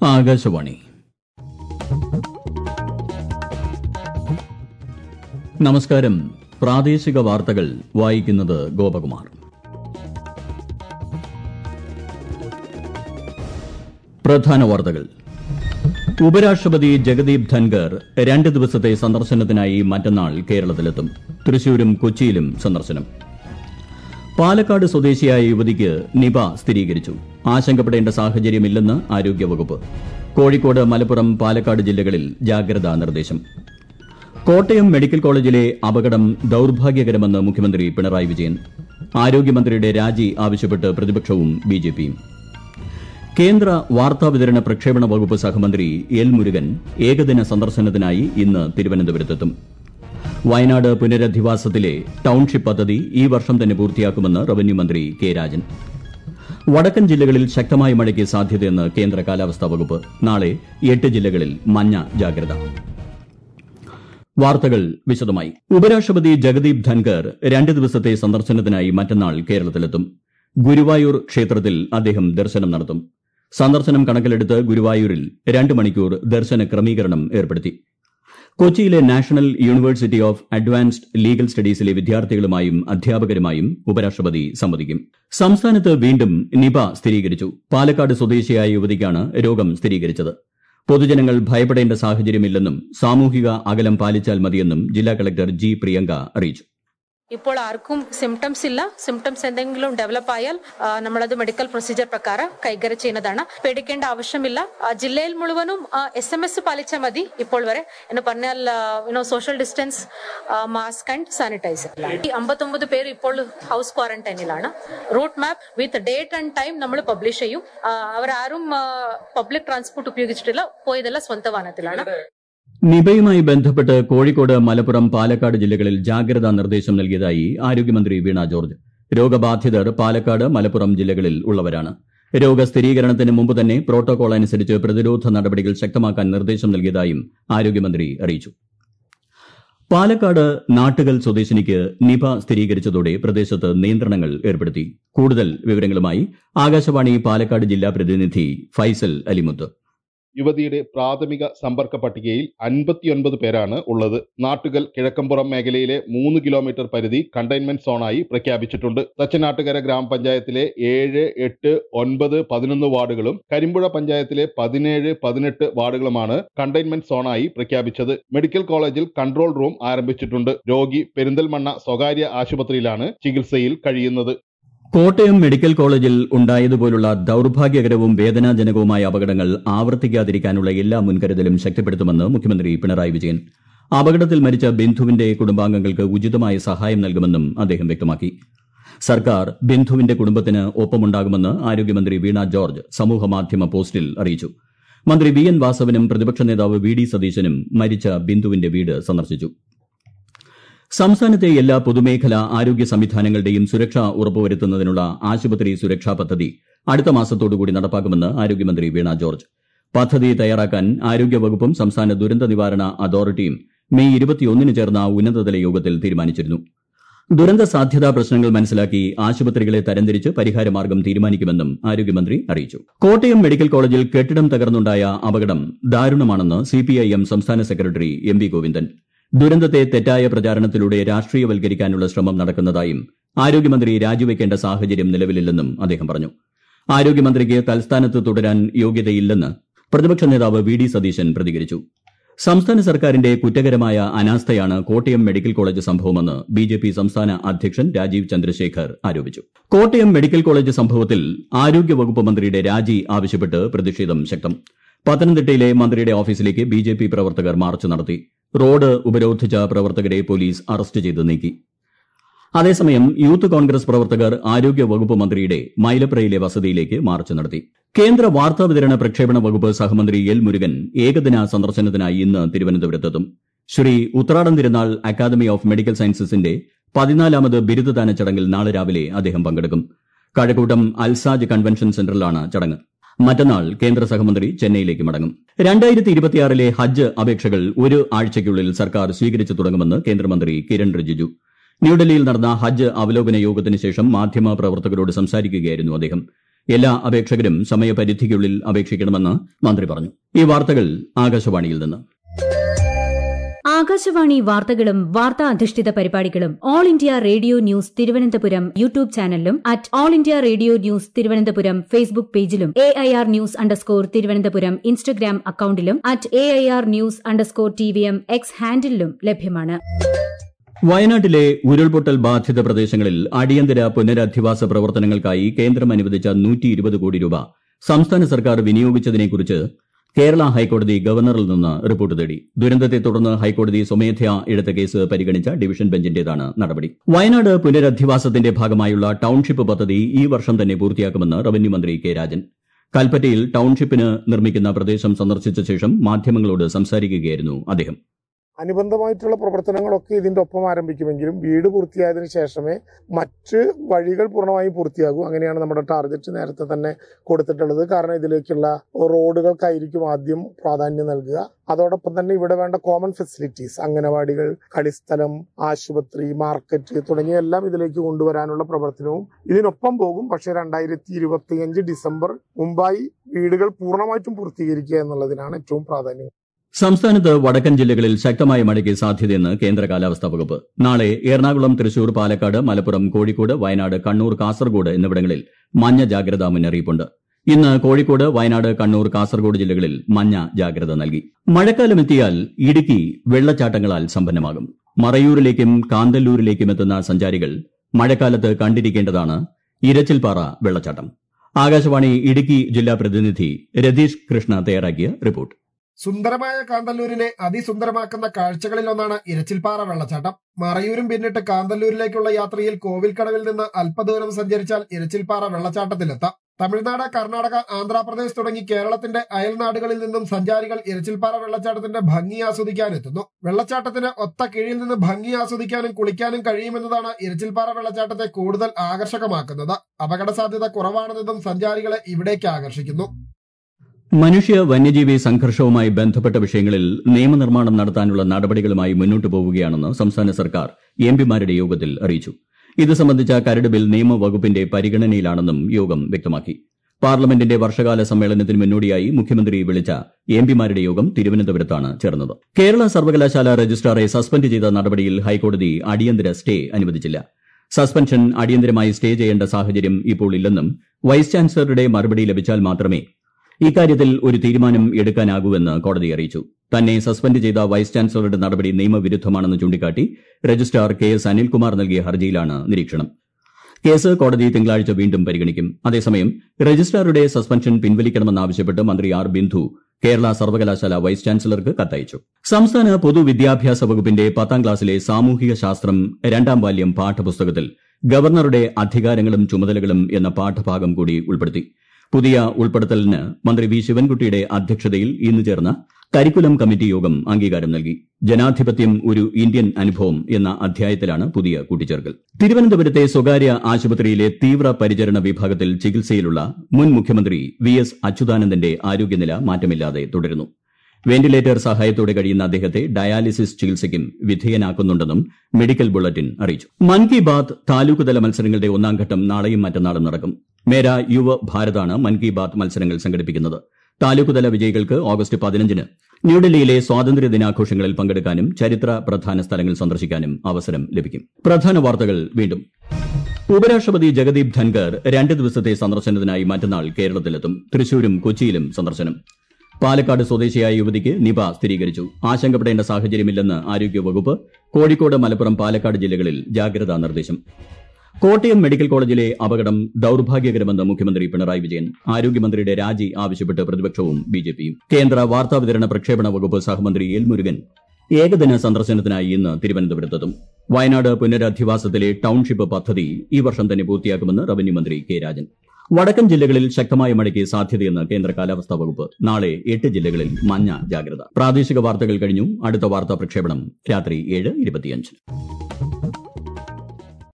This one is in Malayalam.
ആകാശവാണി നമസ്കാരം പ്രാദേശിക വാർത്തകൾ വായിക്കുന്നത് ഗോപകുമാർ പ്രധാന വാർത്തകൾ ഉപരാഷ്ട്രപതി ജഗദീപ് ധൻകർ രണ്ട് ദിവസത്തെ സന്ദർശനത്തിനായി മറ്റന്നാൾ കേരളത്തിലെത്തും തൃശൂരും കൊച്ചിയിലും സന്ദർശനം പാലക്കാട് സ്വദേശിയായ യുവതിക്ക് നിപ സ്ഥിരീകരിച്ചു ആശങ്കപ്പെടേണ്ട സാഹചര്യമില്ലെന്ന് ആരോഗ്യവകുപ്പ് കോഴിക്കോട് മലപ്പുറം പാലക്കാട് ജില്ലകളിൽ ജാഗ്രതാ നിർദ്ദേശം കോട്ടയം മെഡിക്കൽ കോളേജിലെ അപകടം ദൌർഭാഗ്യകരമെന്ന് മുഖ്യമന്ത്രി പിണറായി വിജയൻ ആരോഗ്യമന്ത്രിയുടെ രാജി ആവശ്യപ്പെട്ട് പ്രതിപക്ഷവും ബിജെപിയും കേന്ദ്ര വാർത്താവിതരണ പ്രക്ഷേപണ വകുപ്പ് സഹമന്ത്രി എൽ മുരുകൻ ഏകദിന സന്ദർശനത്തിനായി ഇന്ന് തിരുവനന്തപുരത്തെത്തും വയനാട് പുനരധിവാസത്തിലെ ടൌൺഷിപ്പ് പദ്ധതി ഈ വർഷം തന്നെ പൂർത്തിയാക്കുമെന്ന് റവന്യൂ മന്ത്രി കെ രാജൻ വടക്കൻ ജില്ലകളിൽ ശക്തമായ മഴയ്ക്ക് സാധ്യതയെന്ന് കേന്ദ്ര കാലാവസ്ഥാ വകുപ്പ് നാളെ എട്ട് ജില്ലകളിൽ മഞ്ഞ ജാഗ്രത വാർത്തകൾ വിശദമായി ഉപരാഷ്ട്രപതി ജഗദീപ് ധൻകർ രണ്ട് ദിവസത്തെ സന്ദർശനത്തിനായി മറ്റന്നാൾ കേരളത്തിലെത്തും ഗുരുവായൂർ ക്ഷേത്രത്തിൽ അദ്ദേഹം ദർശനം നടത്തും സന്ദർശനം കണക്കിലെടുത്ത് ഗുരുവായൂരിൽ രണ്ട് മണിക്കൂർ ദർശന ക്രമീകരണം ഏർപ്പെടുത്തി കൊച്ചിയിലെ national university of advanced legal സ്റ്റഡീസിലെ വിദ്യാർത്ഥികളുമായും അധ്യാപകരുമായും ഉപരാഷ്ട്രപതി സംവദിക്കും സംസ്ഥാനത്ത് വീണ്ടും നിപ സ്ഥിരീകരിച്ചു പാലക്കാട് സ്വദേശിയായ യുവതിക്കാണ് രോഗം സ്ഥിരീകരിച്ചത് പൊതുജനങ്ങൾ ഭയപ്പെടേണ്ട സാഹചര്യമില്ലെന്നും സാമൂഹിക അകലം പാലിച്ചാൽ മതിയെന്നും ജില്ലാ കളക്ടർ ജി പ്രിയങ്ക അറിയിച്ചു ഇപ്പോൾ ആർക്കും സിംറ്റംസ് ഇല്ല സിംറ്റംസ് എന്തെങ്കിലും ഡെവലപ്പ് ആയാൽ ആ, നമ്മളത് മെഡിക്കൽ പ്രൊസീജിയർ പ്രകാരം കൈകാര്യം ചെയ്യുന്നതാണ് പേടിക്കേണ്ട ആവശ്യമില്ല ആ, ജില്ലയിൽ മുഴുവനും എസ് എം എസ് പാലിച്ചാൽ മതി ഇപ്പോൾ വരെ എന്ന് പറഞ്ഞാൽ you know social distance mask and sanitizer ഈ അമ്പത്തൊമ്പത് പേര് ഇപ്പോൾ ഹൗസ് ക്വാറന്റൈനിലാണ് route map with date and time നമ്മൾ പബ്ലിഷ് ചെയ്യും ആ, അവരാരും പബ്ലിക് ട്രാൻസ്പോർട്ട് ഉപയോഗിച്ചിട്ടില്ല പോയതെല്ലാം സ്വന്തം വാഹനത്തിലാണ് നിപയുമായി ബന്ധപ്പെട്ട് കോഴിക്കോട് മലപ്പുറം പാലക്കാട് ജില്ലകളിൽ ജാഗ്രതാ നിർദ്ദേശം നൽകിയതായി ആരോഗ്യമന്ത്രി വീണ ജോർജ് രോഗബാധിതർ പാലക്കാട് മലപ്പുറം ജില്ലകളിൽ ഉള്ളവരാണ് രോഗസ്ഥിരീകരണത്തിന് മുമ്പ് തന്നെ പ്രോട്ടോകോൾ അനുസരിച്ച് പ്രതിരോധ നടപടികൾ ശക്തമാക്കാൻ നിർദ്ദേശം നൽകിയതായും ആരോഗ്യമന്ത്രി അറിയിച്ചു പാലക്കാട് നാട്ടുകൽ സ്വദേശിനിക്ക് നിപ സ്ഥിരീകരിച്ചതോടെ പ്രദേശത്ത് നിയന്ത്രണങ്ങൾ ഏർപ്പെടുത്തി കൂടുതൽ വിവരങ്ങളുമായി ആകാശവാണി പാലക്കാട് ജില്ലാ പ്രതിനിധി ഫൈസൽ അലിമുത്ത് യുവതിയുടെ പ്രാഥമിക സമ്പർക്ക പട്ടികയിൽ അൻപത്തിയൊൻപത് പേരാണ് ഉള്ളത് നാട്ടുകൽ കിഴക്കമ്പുറം മേഖലയിലെ മൂന്ന് കിലോമീറ്റർ പരിധി കണ്ടെയ്ൻമെന്റ് സോണായി പ്രഖ്യാപിച്ചിട്ടുണ്ട് തച്ചനാട്ടുകര ഗ്രാമപഞ്ചായത്തിലെ ഏഴ് എട്ട് ഒൻപത് പതിനൊന്ന് വാർഡുകളും കരിമ്പുഴ പഞ്ചായത്തിലെ പതിനേഴ് പതിനെട്ട് വാർഡുകളുമാണ് കണ്ടെയ്ൻമെന്റ് സോണായി പ്രഖ്യാപിച്ചത് മെഡിക്കൽ കോളേജിൽ കൺട്രോൾ റൂം ആരംഭിച്ചിട്ടുണ്ട് രോഗി പെരിന്തൽമണ്ണ സ്വകാര്യ ആശുപത്രിയിലാണ് ചികിത്സയിൽ കഴിയുന്നത് കോട്ടയം മെഡിക്കൽ കോളേജിൽ ഉണ്ടായതുപോലുള്ള ദൌർഭാഗ്യകരവും വേദനാജനകവുമായ അപകടങ്ങൾ ആവർത്തിക്കാതിരിക്കാനുള്ള എല്ലാ മുൻകരുതലും ശക്തിപ്പെടുത്തുമെന്ന് മുഖ്യമന്ത്രി പിണറായി വിജയൻ അപകടത്തിൽ മരിച്ച ബിന്ദുവിന്റെ കുടുംബാംഗങ്ങൾക്ക് ഉചിതമായ സഹായം നൽകുമെന്നും അദ്ദേഹം വ്യക്തമാക്കി സർക്കാർ ബിന്ദുവിന്റെ കുടുംബത്തിന് ഒപ്പമുണ്ടാകുമെന്ന് ആരോഗ്യമന്ത്രി വീണ ജോർജ് സമൂഹമാധ്യമ പോസ്റ്റിൽ അറിയിച്ചു മന്ത്രി വി എൻ വാസവനും പ്രതിപക്ഷ നേതാവ് വി ഡി സതീശനും മരിച്ച ബിന്ദുവിന്റെ വീട് സന്ദർശിച്ചു സംസ്ഥാനത്തെ എല്ലാ പൊതുമേഖലാ ആരോഗ്യ സംവിധാനങ്ങളുടെയും സുരക്ഷ ഉറപ്പുവരുത്തുന്നതിനുള്ള ആശുപത്രി സുരക്ഷാ പദ്ധതി അടുത്ത മാസത്തോടുകൂടി നടപ്പാക്കുമെന്ന് ആരോഗ്യമന്ത്രി വീണ ജോർജ് പദ്ധതി തയ്യാറാക്കാൻ ആരോഗ്യവകുപ്പും സംസ്ഥാന ദുരന്ത നിവാരണ അതോറിറ്റിയും മെയ് ഇരുപത്തിയൊന്നിന് ചേർന്ന ഉന്നതതല യോഗത്തിൽ തീരുമാനിച്ചിരുന്നു ദുരന്ത സാധ്യതാ പ്രശ്നങ്ങൾ മനസ്സിലാക്കി ആശുപത്രികളെ തരംതിരിച്ച് പരിഹാരമാർഗം തീരുമാനിക്കുമെന്നും ആരോഗ്യമന്ത്രി അറിയിച്ചു കോട്ടയം മെഡിക്കൽ കോളേജിൽ കെട്ടിടം തകർന്നുണ്ടായ അപകടം ദാരുണമാണെന്ന് സിപിഐഎം സംസ്ഥാന സെക്രട്ടറി എം വി ഗോവിന്ദൻ ദുരന്തത്തെ തെറ്റായ പ്രചാരണത്തിലൂടെ രാഷ്ട്രീയവൽക്കരിക്കാനുള്ള ശ്രമം നടക്കുന്നതായും ആരോഗ്യമന്ത്രി രാജിവെക്കേണ്ട സാഹചര്യം നിലവിലില്ലെന്നും അദ്ദേഹം പറഞ്ഞു ആരോഗ്യമന്ത്രിക്ക് തൽസ്ഥാനത്ത് തുടരാൻ യോഗ്യതയില്ലെന്ന് പ്രതിപക്ഷ നേതാവ് വി ഡി സതീശൻ പ്രതികരിച്ചു സംസ്ഥാന സർക്കാരിന്റെ കുറ്റകരമായ അനാസ്ഥയാണ് കോട്ടയം മെഡിക്കൽ കോളേജ് സംഭവമെന്ന് ബി ജെ പി സംസ്ഥാന അധ്യക്ഷൻ രാജീവ് ചന്ദ്രശേഖർ ആരോപിച്ചു കോട്ടയം മെഡിക്കൽ കോളേജ് സംഭവത്തിൽ ആരോഗ്യവകുപ്പ് മന്ത്രിയുടെ രാജി ആവശ്യപ്പെട്ട് പ്രതിഷേധം ശക്തം പത്തനംതിട്ടയിലെ മന്ത്രിയുടെ ഓഫീസിലേക്ക് ബി ജെ പി പ്രവർത്തകർ മാർച്ച് നടത്തി റോഡ് ഉപരോധിച്ച പ്രവർത്തകരെ പോലീസ് അറസ്റ്റ് ചെയ്ത് നീക്കി അതേസമയം യൂത്ത് കോൺഗ്രസ് പ്രവർത്തകർ ആരോഗ്യ വകുപ്പ് മന്ത്രിയുടെ മൈലപ്രയിലെ വസതിയിലേക്ക് മാർച്ച് നടത്തി കേന്ദ്ര വാർത്താവിതരണ പ്രക്ഷേപണ വകുപ്പ് സഹമന്ത്രി എൽ മുരുകൻ ഏകദിന സന്ദർശനത്തിനായി ഇന്ന് തിരുവനന്തപുരത്തെത്തും Sree Uthradam Thirunal academy of medical സയൻസസിന്റെ പതിനാലാമത് ബിരുദദാന ചടങ്ങിൽ നാളെ രാവിലെ അദ്ദേഹം പങ്കെടുക്കും കഴക്കൂട്ടം അൽസാജ് കൺവെൻഷൻ സെന്ററിലാണ് ചടങ്ങ് മറ്റന്നാൾ കേന്ദ്ര സഹമന്ത്രി ചെന്നൈയിലേക്ക് മടങ്ങും രണ്ടായിരത്തി ഇരുപത്തിയാറിലെ ഹജ്ജ് അപേക്ഷകൾ ഒരു ആഴ്ചയ്ക്കുള്ളിൽ സർക്കാർ സ്വീകരിച്ചു തുടങ്ങുമെന്ന് കേന്ദ്രമന്ത്രി കിരൺ റിജിജു ന്യൂഡൽഹിയിൽ നടന്ന ഹജ്ജ് അവലോകന യോഗത്തിന് ശേഷം മാധ്യമ പ്രവർത്തകരോട് സംസാരിക്കുകയായിരുന്നു അദ്ദേഹം എല്ലാ അപേക്ഷകരും സമയപരിധിക്കുള്ളിൽ അപേക്ഷിക്കണമെന്ന് മന്ത്രി പറഞ്ഞു ഈ വാർത്തകൾ ആകാശവാണിയിൽ നിന്ന് ആകാശവാണി വാർത്തകളും വാർത്താ അധിഷ്ഠിത പരിപാടികളും all India radio news Thiruvananthapuram YouTube ചാനലിലും at all India radio news Thiruvananthapuram Facebook പേജിലും A I R news underscore Thiruvananthapuram Instagram അക്കൌണ്ടിലും at A I R news underscore T V M X ഹാൻഡിലും ലഭ്യമാണ് വയനാട്ടിലെ ഉരുൾപൊട്ടൽ ബാധിത പ്രദേശങ്ങളിൽ അടിയന്തര പുനരധിവാസ പ്രവർത്തനങ്ങൾക്കായി കേന്ദ്രം അനുവദിച്ച നൂറ്റി ഇരുപത് കോടി രൂപ സംസ്ഥാന സർക്കാർ വിനിയോഗിച്ചതിനെക്കുറിച്ച് കേരള ഹൈക്കോടതി ഗവർണറിൽ നിന്ന് റിപ്പോർട്ട് തേടി ദുരന്തത്തെ തുടർന്ന് ഹൈക്കോടതി സ്വമേധയാ എടുത്ത കേസ് പരിഗണിച്ച ഡിവിഷൻ ബെഞ്ചിന്റേതാണ് നടപടി വയനാട് പുനരധിവാസത്തിന്റെ ഭാഗമായുള്ള ടൌൺഷിപ്പ് പദ്ധതി ഈ വർഷം തന്നെ പൂർത്തിയാക്കുമെന്ന് റവന്യൂ മന്ത്രി കെ രാജൻ കൽപ്പറ്റയിൽ ടൌൺഷിപ്പിന് നിർമ്മിക്കുന്ന പ്രദേശം സന്ദർശിച്ച ശേഷം മാധ്യമങ്ങളോട് സംസാരിക്കുകയായിരുന്നു അദ്ദേഹം അനുബന്ധമായിട്ടുള്ള പ്രവർത്തനങ്ങളൊക്കെ ഇതിന്റെ ഒപ്പം ആരംഭിക്കുമെങ്കിലും വീട് പൂർത്തിയായതിനു ശേഷമേ മറ്റ് വഴികൾ പൂർണ്ണമായും പൂർത്തിയാകൂ അങ്ങനെയാണ് നമ്മുടെ ടാർഗറ്റ് നേരത്തെ തന്നെ കൊടുത്തിട്ടുള്ളത് കാരണം ഇതിലേക്കുള്ള റോഡുകൾക്കായിരിക്കും ആദ്യം പ്രാധാന്യം നൽകുക അതോടൊപ്പം തന്നെ ഇവിടെ വേണ്ട കോമൺ ഫെസിലിറ്റീസ് അംഗനവാടികൾ കളിസ്ഥലം ആശുപത്രി മാർക്കറ്റ് തുടങ്ങിയ എല്ലാം ഇതിലേക്ക് കൊണ്ടുവരാനുള്ള പ്രവർത്തനവും ഇതിനൊപ്പം പോകും പക്ഷേ രണ്ടായിരത്തി ഇരുപത്തിയഞ്ച് ഡിസംബർ മുമ്പായി വീടുകൾ പൂർണ്ണമായിട്ടും പൂർത്തീകരിക്കുക എന്നുള്ളതിനാണ് ഏറ്റവും പ്രാധാന്യം സംസ്ഥാനത്ത് വടക്കൻ ജില്ലകളിൽ ശക്തമായ മഴയ്ക്ക് സാധ്യതയെന്ന് കേന്ദ്ര കാലാവസ്ഥാ വകുപ്പ് നാളെ എറണാകുളം തൃശൂർ പാലക്കാട് മലപ്പുറം കോഴിക്കോട് വയനാട് കണ്ണൂർ കാസർഗോഡ് എന്നിവിടങ്ങളിൽ മഞ്ഞ ജാഗ്രതാ മുന്നറിയിപ്പുണ്ട് ഇന്ന് കോഴിക്കോട് വയനാട് കണ്ണൂർ കാസർഗോഡ് ജില്ലകളിൽ മഞ്ഞ ജാഗ്രത നൽകി മഴക്കാലമെത്തിയാൽ ഇടുക്കി വെള്ളച്ചാട്ടങ്ങളാൽ സമ്പന്നമാകും മറയൂരിലേക്കും കാന്തല്ലൂരിലേക്കും എത്തുന്ന സഞ്ചാരികൾ മഴക്കാലത്ത് കണ്ടിരിക്കേണ്ടതാണ് ഇരച്ചിൽപ്പാറ വെള്ളച്ചാട്ടം ആകാശവാണി ഇടുക്കി ജില്ലാ പ്രതിനിധി രതീഷ് കൃഷ്ണ തയ്യാറാക്കിയ റിപ്പോർട്ട് സുന്ദരമായ കാന്തല്ലൂരിനെ അതിസുന്ദരമാക്കുന്ന കാഴ്ചകളിലൊന്നാണ് ഇരച്ചിൽപ്പാറ വെള്ളച്ചാട്ടം മറയൂരും പിന്നിട്ട് കാന്തല്ലൂരിലേക്കുള്ള യാത്രയിൽ കോവിൽക്കടവിൽ നിന്ന് അല്പദൂരം സഞ്ചരിച്ചാൽ ഇരച്ചിൽപ്പാറ വെള്ളച്ചാട്ടത്തിലെത്താം തമിഴ്നാട് കർണാടക ആന്ധ്രാപ്രദേശ് തുടങ്ങി കേരളത്തിന്റെ അയൽനാടുകളിൽ നിന്നും സഞ്ചാരികൾ ഇരച്ചിൽപ്പാറ വെള്ളച്ചാട്ടത്തിന്റെ ഭംഗി ആസ്വദിക്കാനെത്തുന്നു വെള്ളച്ചാട്ടത്തിന് ഒത്ത കീഴിൽ നിന്ന് ഭംഗി ആസ്വദിക്കാനും കുളിക്കാനും കഴിയുമെന്നതാണ് ഇരച്ചിൽപ്പാറ വെള്ളച്ചാട്ടത്തെ കൂടുതൽ ആകർഷകമാക്കുന്നത് അപകട സാധ്യത കുറവാണെന്നതും സഞ്ചാരികളെ ഇവിടേക്ക് ആകർഷിക്കുന്നു മനുഷ്യ വന്യജീവി സംഘർഷവുമായി ബന്ധപ്പെട്ട വിഷയങ്ങളിൽ നിയമനിർമ്മാണം നടത്താനുള്ള നടപടികളുമായി മുന്നോട്ടു പോവുകയാണെന്ന് സംസ്ഥാന സർക്കാർ എംപിമാരുടെ യോഗത്തിൽ അറിയിച്ചു ഇത് സംബന്ധിച്ച കരട് ബിൽ നിയമവകുപ്പിന്റെ പരിഗണനയിലാണെന്നും യോഗം വ്യക്തമാക്കി പാർലമെന്റിന്റെ വർഷകാല സമ്മേളനത്തിന് മുന്നോടിയായി മുഖ്യമന്ത്രി വിളിച്ച എംപിമാരുടെ യോഗം തിരുവനന്തപുരത്താണ് ചേർന്നത് കേരള സർവകലാശാല രജിസ്ട്രാറെ സസ്പെൻഡ് ചെയ്ത നടപടിയിൽ ഹൈക്കോടതി അടിയന്തര സ്റ്റേ അനുവദിച്ചില്ല സസ്പെൻഷൻ അടിയന്തരമായി സ്റ്റേ ചെയ്യേണ്ട സാഹചര്യം ഇപ്പോൾ ഇല്ലെന്നും വൈസ് ചാൻസലറുടെ മറുപടി ലഭിച്ചാൽ മാത്രമേ ഇക്കാര്യത്തിൽ ഒരു തീരുമാനം എടുക്കാനാകൂവെന്ന് കോടതി അറിയിച്ചു തന്നെ സസ്പെൻഡ് ചെയ്ത വൈസ് ചാൻസലറുടെ നടപടി നിയമവിരുദ്ധമാണെന്ന് ചൂണ്ടിക്കാട്ടി രജിസ്ട്രാർ കെ എസ് അനിൽകുമാർ നൽകിയ ഹർജിയിലാണ് നിരീക്ഷണം കേസ് കോടതി തിങ്കളാഴ്ച വീണ്ടും പരിഗണിക്കും അതേസമയം രജിസ്ട്രാറുടെ സസ്പെൻഷൻ പിൻവലിക്കണമെന്നാവശ്യപ്പെട്ട് മന്ത്രി ആർ ബിന്ദു കേരള സർവകലാശാല വൈസ് ചാൻസലർക്ക് കത്തയച്ചു സംസ്ഥാന പൊതുവിദ്യാഭ്യാസ വകുപ്പിന്റെ പത്താം ക്ലാസ്സിലെ സാമൂഹിക ശാസ്ത്രം രണ്ടാം വാല്യം പാഠപുസ്തകത്തിൽ ഗവർണറുടെ അധികാരങ്ങളും ചുമതലകളും എന്ന പാഠഭാഗം കൂടി ഉൾപ്പെടുത്തി പുതിയ ഉൾപ്പെടുത്തലിന് മന്ത്രി വി ശിവൻകുട്ടിയുടെ അധ്യക്ഷതയിൽ ഇന്ന് ചേർന്ന കരിക്കുലം കമ്മിറ്റി യോഗം അംഗീകാരം നൽകി ജനാധിപത്യം ഒരു ഇന്ത്യൻ അനുഭവം എന്ന അധ്യായത്തിലാണ് പുതിയ കൂട്ടിച്ചേർക്കൽ തിരുവനന്തപുരത്തെ സ്വകാര്യ ആശുപത്രിയിലെ തീവ്ര പരിചരണ വിഭാഗത്തിൽ ചികിത്സയിലുള്ള മുൻ മുഖ്യമന്ത്രി വി എസ് അച്യുതാനന്ദന്റെ ആരോഗ്യനില മാറ്റമില്ലാതെ തുടരുന്നു വെന്റിലേറ്റർ സഹായത്തോടെ കഴിയുന്ന അദ്ദേഹത്തെ ഡയാലിസിസ് ചികിത്സയ്ക്കും വിധേയനാക്കുന്നുണ്ടെന്നും മെഡിക്കൽ ബുള്ളറ്റിൻ അറിയിച്ചു മൻ കി ബാത് താലൂക്ക് തല മത്സരങ്ങളുടെ ഒന്നാം ഘട്ടം നാളെയും മറ്റന്നാളും നടക്കും മേര യുവ ഭാരതാണ് മൻ കി ബാത് മത്സരങ്ങൾ സംഘടിപ്പിക്കുന്നത് താലൂക്ക് തല വിജയികൾക്ക് ഓഗസ്റ്റ് പതിനഞ്ചിന് ന്യൂഡൽഹിയിലെ സ്വാതന്ത്ര്യ ദിനാഘോഷങ്ങളിൽ പങ്കെടുക്കാനും ചരിത്ര പ്രധാന സ്ഥലങ്ങൾ സന്ദർശിക്കാനും അവസരം ലഭിക്കും പ്രധാന വാർത്തകൾ വീണ്ടും ഉപരാഷ്ട്രപതി ജഗദീപ് ധൻകർ രണ്ട് ദിവസത്തെ സന്ദർശനത്തിനായി മറ്റന്നാൾ കേരളത്തിലെത്തും തൃശൂരും കൊച്ചിയിലും സന്ദർശനം പാലക്കാട് സ്വദേശിയായ യുവതിക്ക് നിപ സ്ഥിരീകരിച്ചു ആശങ്കപ്പെടേണ്ട സാഹചര്യമില്ലെന്ന് ആരോഗ്യവകുപ്പ് കോഴിക്കോട് മലപ്പുറം പാലക്കാട് ജില്ലകളിൽ ജാഗ്രതാ നിർദ്ദേശം കോട്ടയം മെഡിക്കൽ കോളേജിലെ അപകടം ദൌർഭാഗ്യകരമെന്ന് മുഖ്യമന്ത്രി പിണറായി വിജയൻ ആരോഗ്യമന്ത്രിയുടെ രാജി ആവശ്യപ്പെട്ട് പ്രതിപക്ഷവും ബിജെപിയും കേന്ദ്ര വാർത്താവിതരണ പ്രക്ഷേപണ വകുപ്പ് സഹമന്ത്രി എൽ മുരുകൻ ഏകദിന സന്ദർശനത്തിനായി ഇന്ന് തിരുവനന്തപുരത്തെത്തും വയനാട് പുനരധിവാസത്തിലെ ടൌൺഷിപ്പ് പദ്ധതി ഈ വർഷം തന്നെ പൂർത്തിയാക്കുമെന്ന് റവന്യൂ മന്ത്രി കെ രാജൻ വടക്കൻ ജില്ലകളിൽ ശക്തമായ മഴയ്ക്ക് സാധ്യതയെന്ന് കേന്ദ്ര കാലാവസ്ഥാ വകുപ്പ് നാളെ എട്ട് ജില്ലകളിൽ മഞ്ഞ ജാഗ്രത പ്രാദേശിക വാർത്തകൾ കഴിഞ്ഞു അടുത്ത വാർത്താ പ്രക്ഷേപണം രാത്രി ഏഴ് ഇരുപത്തിയഞ്ച്